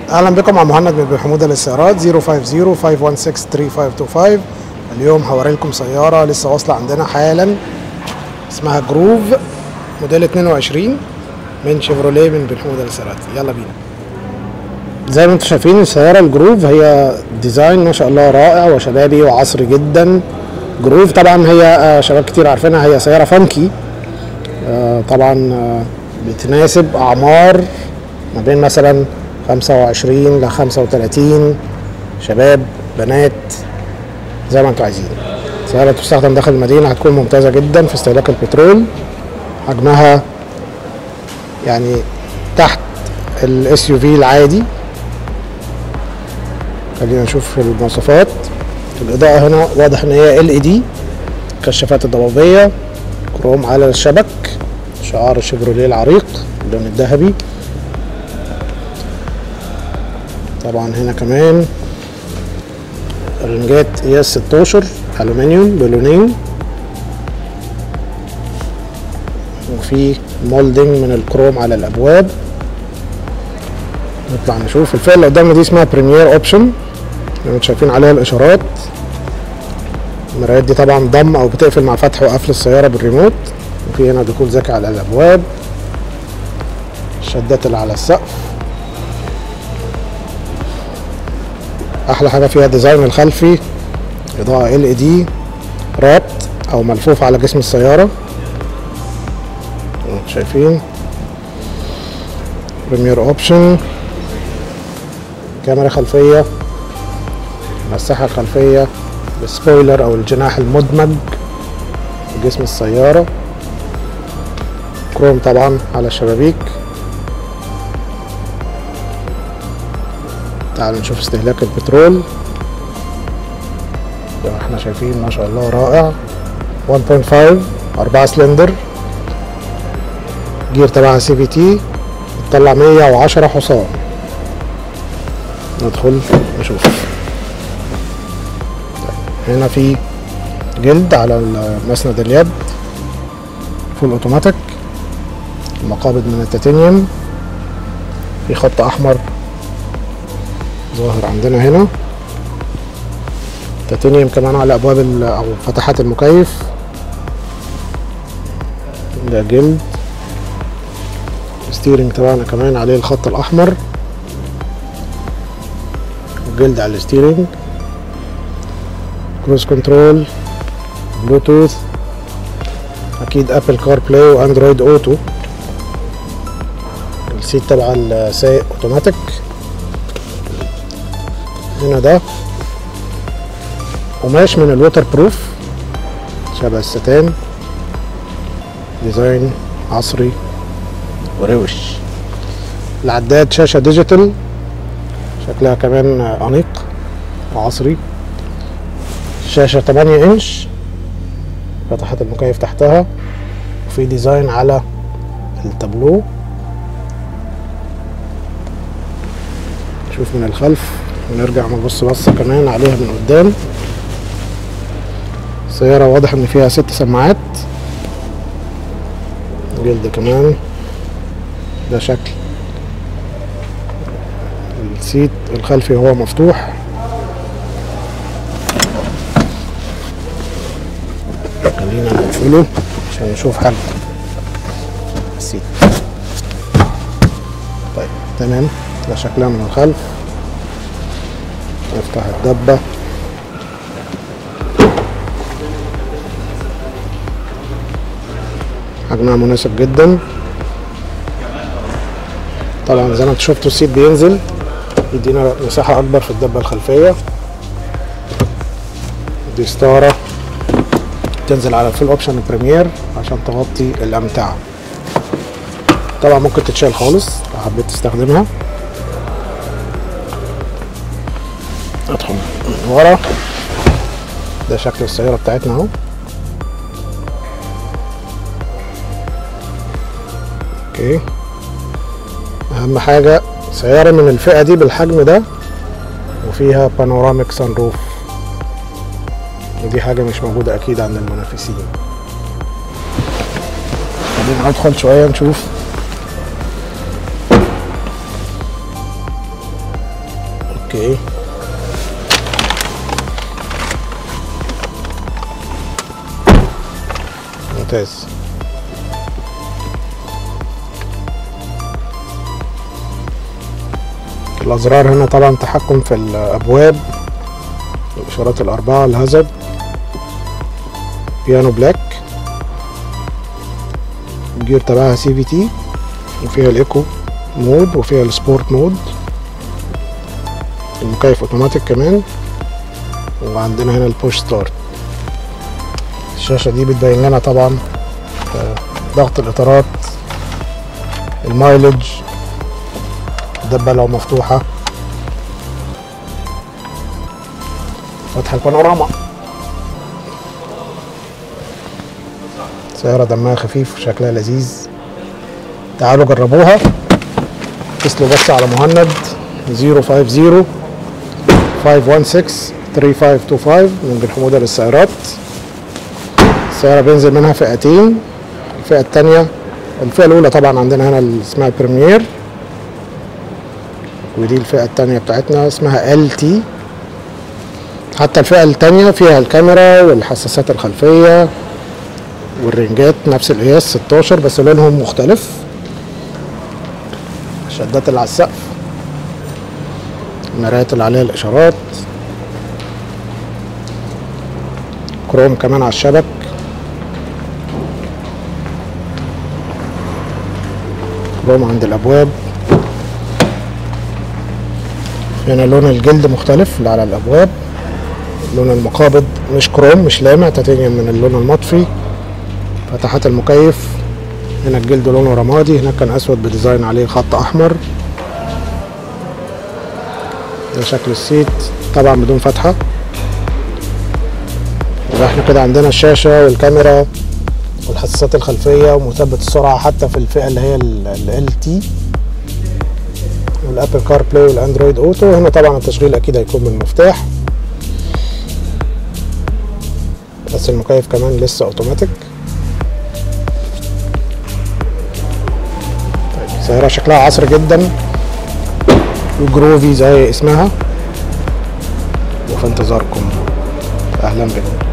اهلا بكم مع مهند من بن حموده للسيارات 050-516-3525 اليوم هوري لكم سياره لسه واصله عندنا حالا اسمها جروف موديل 22 من شيفروليه من بن حموده للسيارات يلا بينا زي ما انتم شايفين السياره الجروف هي ديزاين ما شاء الله رائع وشبابي وعصري جدا جروف طبعا هي آه، شباب كتير عارفينها هي سياره فانكي آه، طبعا آه، بتناسب اعمار ما بين مثلا 25 ل 35 شباب بنات زي ما انتم عايزين سيارة تستخدم داخل المدينة هتكون ممتازة جدا في استهلاك البترول حجمها يعني تحت الاس يو في العادي خلينا نشوف المواصفات الإضاءة هنا واضح إن هي ال اي دي كشافات الضبابية كروم على الشبك شعار الشيفروليه العريق اللون الذهبي طبعا هنا كمان رنجات قياس 16 الومنيوم بلونين وفي مولدنج من الكروم على الابواب نطلع نشوف الفئه اللي قدامنا دي اسمها بريمير اوبشن زي ما انتم شايفين عليها الاشارات المرايات دي طبعا ضم او بتقفل مع فتح وقفل السياره بالريموت وفي هنا دخول ذكي على الابواب الشدات اللي على السقف احلى حاجه فيها الديزاين الخلفي اضاءه ال اي دي رابط او ملفوف على جسم السياره انتوا شايفين بريمير اوبشن كاميرا خلفيه المساحه الخلفيه بالسبويلر او الجناح المدمج في جسم السياره كروم طبعا على الشبابيك تعالوا نشوف استهلاك البترول زي ما احنا شايفين ما شاء الله رائع 1.5 4 سلندر جير تبعها سي في تي بتطلع 110 حصان ندخل نشوف طيب، هنا في جلد على مسند اليد فول اوتوماتيك مقابض من التيتانيوم في خط احمر ظاهر عندنا هنا تيتانيوم كمان على ابواب ال- او فتحات المكيف ده جلد ستيرنج تبعنا كمان عليه الخط الاحمر جلد على الستيرنج كروز كنترول بلوتوث اكيد ابل كار بلاي واندرويد اوتو السيت تبع السايق اوتوماتيك هنا ده قماش من الوتر بروف شبه الستان ديزاين عصري وروش العداد شاشة ديجيتال شكلها كمان أنيق وعصري شاشة 8 انش فتحات المكيف تحتها وفي ديزاين على التابلو نشوف من الخلف ونرجع نبص بصة كمان عليها من قدام السيارة واضح ان فيها ست سماعات جلد كمان ده شكل السيت الخلفي هو مفتوح خلينا نقفله عشان نشوف حجم السيت طيب تمام ده شكلها من الخلف نفتح الدبة حجمها مناسب جدا طبعا زي ما انتوا شفتوا السيت بينزل يدينا مساحة أكبر في الدبة الخلفية دي ستارة تنزل على الفول اوبشن البريمير عشان تغطي الأمتعة طبعا ممكن تتشال خالص لو حبيت تستخدمها ادخل من ورا ده شكل السيارة بتاعتنا اهو اوكي اهم حاجة سيارة من الفئة دي بالحجم ده وفيها بانوراميك سان روف ودي حاجة مش موجودة اكيد عند المنافسين خلينا ندخل شوية نشوف في ايه ممتاز الازرار هنا طبعا تحكم في الابواب الاشارات الاربعه الهازارد بيانو بلاك الجير تبعها سي في تي وفيها الايكو مود وفيها السبورت مود المكيف اوتوماتيك كمان وعندنا هنا البوش ستارت الشاشة دي بتبين لنا طبعا ضغط الاطارات المايلج الدبة لو مفتوحة فتح البانوراما سيارة دمها خفيف وشكلها لذيذ تعالوا جربوها اتصلوا بس على مهند 050 516 3525 من بن حمودة للسيارات السيارة بينزل منها فئتين الفئة التانية الفئة الأولى طبعا عندنا هنا اللي اسمها البريمير ودي الفئة التانية بتاعتنا اسمها ال تي حتى الفئة التانية فيها الكاميرا والحساسات الخلفية والرنجات نفس القياس 16 بس لونهم مختلف الشدات اللي على السقف المرايات اللي عليها الاشارات كروم كمان على الشبك كروم عند الابواب هنا لون الجلد مختلف اللي على الابواب لون المقابض مش كروم مش لامع تتنيا من اللون المطفي فتحات المكيف هنا الجلد لونه رمادي هناك كان اسود بديزاين عليه خط احمر ده شكل السيت طبعا بدون فتحة يبقى احنا كده عندنا الشاشة والكاميرا والحساسات الخلفية ومثبت السرعة حتى في الفئة اللي هي ال تي والابل كار بلاي والاندرويد اوتو هنا طبعا التشغيل اكيد هيكون بالمفتاح بس المكيف كمان لسه اوتوماتيك طيب سيارة شكلها عصر جدا وجروفي زي اسمها وفي انتظاركم اهلا بكم